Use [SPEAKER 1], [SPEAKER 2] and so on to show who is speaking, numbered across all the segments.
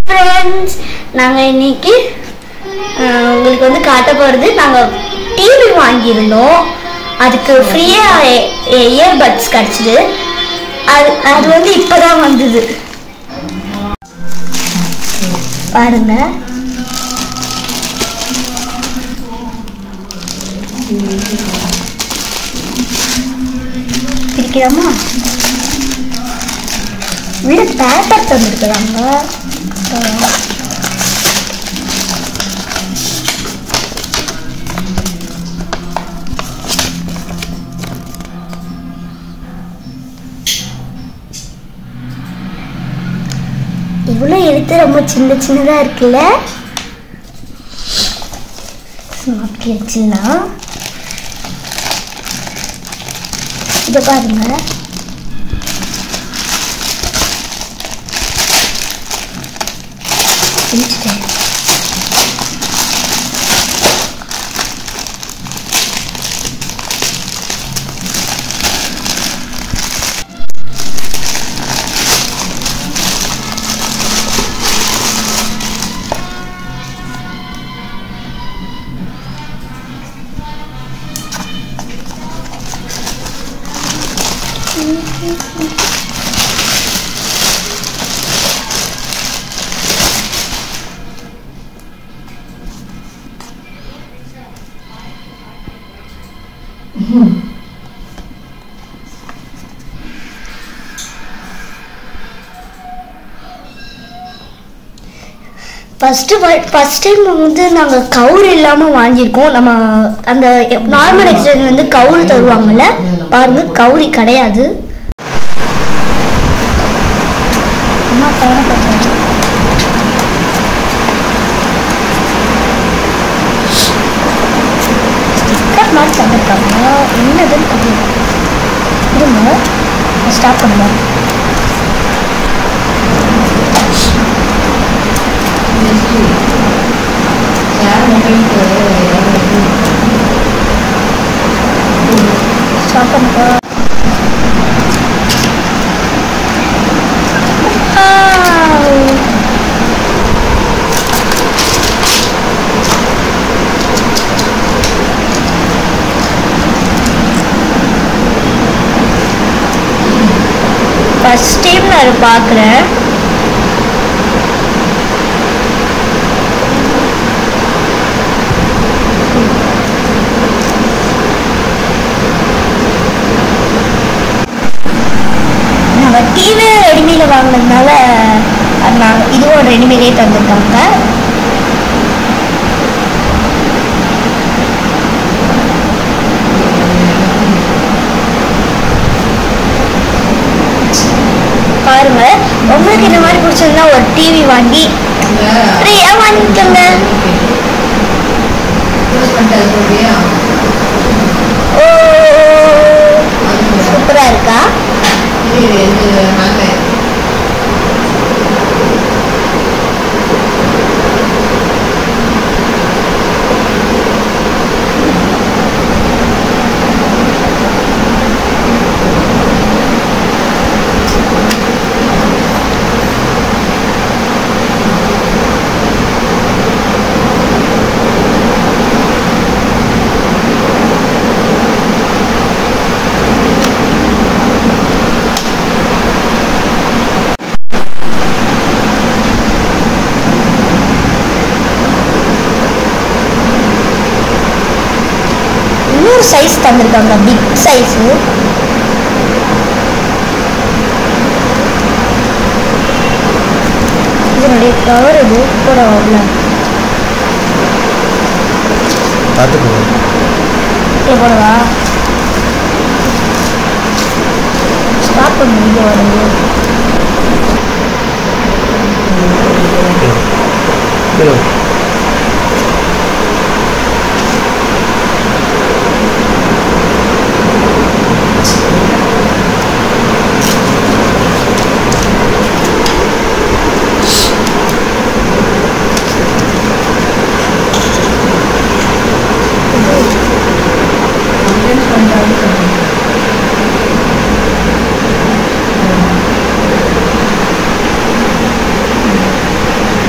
[SPEAKER 1] Friends நாங்கள் இன்னைக்கு அஹ், உங்களுக்கு வந்து காட்ட போகிறது நாங்கள் டிவி வாங்கியிருந்தோம் அதுக்கு ஃப்ரீயாக இயர்பட்ஸ் கிடச்சிது அது அது வந்து இப்போ தான் வந்தது பாருங்க பிரிக்கலாமா வீடு பேப்பர் தந்துருக்குறாங்க இவ்வளோ எழுத்து ரொம்ப சின்ன சின்னதாக இருக்குல்ல அப்படி வச்சுலாம் இதை பாருங்க பிரிச்சுட்டேன் ஃபஸ்ட்டு ஃபஸ்ட் டைம் வந்து நாங்கள் கவுர் இல்லாமல் வாங்கியிருக்கோம் நம்ம அந்த நார்மல் எக்ஸ்சேஞ்ச் வந்து கவுர் தருவாங்கல்ல பாருங்க கவுரி கிடையாது அம்மா கவலைப்படுறாங்க ஸ்டிக்கர் மாதிரி தந்திருக்காங்க என்னதுன்னு தெரியல இருங்க ஸ்டாப் பண்ணுவேன் ஸ்டாப் பண்ணுங்க ஃபர்ஸ்ட் டைம் நான் அதை பார்க்குறேன் நாங்கள் டிவி ரெடிமேல வாங்கினதுனால அது நாங்கள் இதுவும் ரெடிமேலே தந்திருக்காங்க பாருங்க உங்களுக்கு இந்த மாதிரி பிடிச்சிருந்தா ஒரு டிவி வாங்கி ஃப்ரீயா வாங்கிக்கோங்க ஓ சூப்பரா இருக்கா இன்னொரு சைஸ் தந்திருக்காங்க பிக் சைஸு இதனுடைய கவர் இது கூட வரல
[SPEAKER 2] பார்த்துக்கோ
[SPEAKER 1] இங்கே போடவா ஸ்டாப் பண்ணு இங்கே வருது
[SPEAKER 2] கீழே
[SPEAKER 1] ஆ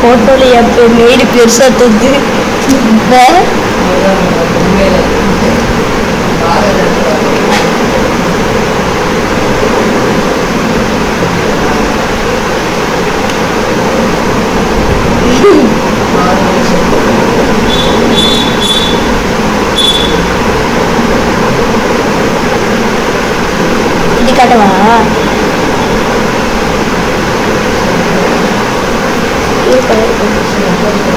[SPEAKER 1] ஃபோட்டோல என் பேர் மெய்டு பெருசா தந்து வேற இது காட்டவா இது காட்டு.